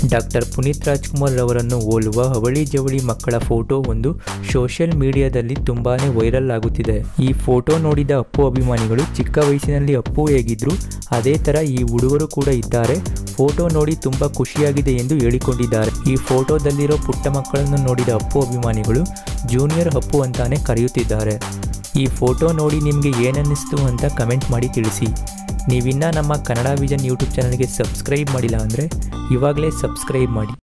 doctor Puneeth Rajkumar ರವರನ್ನು ಹೋಲುವ ಅವಳಿ ಜವಳಿ ಮಕ್ಕಳ ಫೋಟೋ ಒಂದು ಸೋಷಿಯಲ್ ಮೀಡಿಯಾದಲ್ಲಿ ತುಂಬಾನೇ ವೈರಲ್ ಆಗುತ್ತಿದೆ ಈ ಫೋಟೋ ನೋಡಿದ ಅಪ್ಪು ಅಭಿಮಾನಿಗಳು ಚಿಕ್ಕ ವಯಸ್ಸಿನಲ್ಲಿ ಅಪ್ಪು ಹೇಗಿದ್ರು ಅದೇ ತರ ಈ ಹುಡುಗರು ಕೂಡ ಇದ್ದಾರೆ ಫೋಟೋ ನೋಡಿ ತುಂಬಾ ಖುಷಿಯಾಗಿದೆ ಎಂದು ಹೇಳಿಕೊಂಡಿದ್ದಾರೆ ಈ ಫೋಟೋದಲ್ಲಿರೋ ಪುಟ್ಟ ಮಕ್ಕಳನ್ನು ನೋಡಿದ ಅಪ್ಪು ಅಭಿಮಾನಿಗಳು ಜೂನಿಯರ್ ಅಪ್ಪು ಅಂತಾನೆ ಕರೆಯುತ್ತಿದ್ದಾರೆ ಈ ಫೋಟೋ ನೋಡಿ ನಿಮಗೆ ಏನನ್ನಿಸ್ತು ಅಂತ ಕಮೆಂಟ್ ಮಾಡಿ ತಿಳಿಸಿ ನೀವಿನ್ನ ನಮ್ಮ ಕನ್ನಡ ವಿಷನ್ ಯೂಟ್ಯೂಬ್ ಚಾನಲ್ಗೆ ಸಬ್ಸ್ಕ್ರೈಬ್ ಮಾಡಿಲ್ಲ ಅಂದರೆ ಇವಾಗಲೇ ಸಬ್ಸ್ಕ್ರೈಬ್ ಮಾಡಿ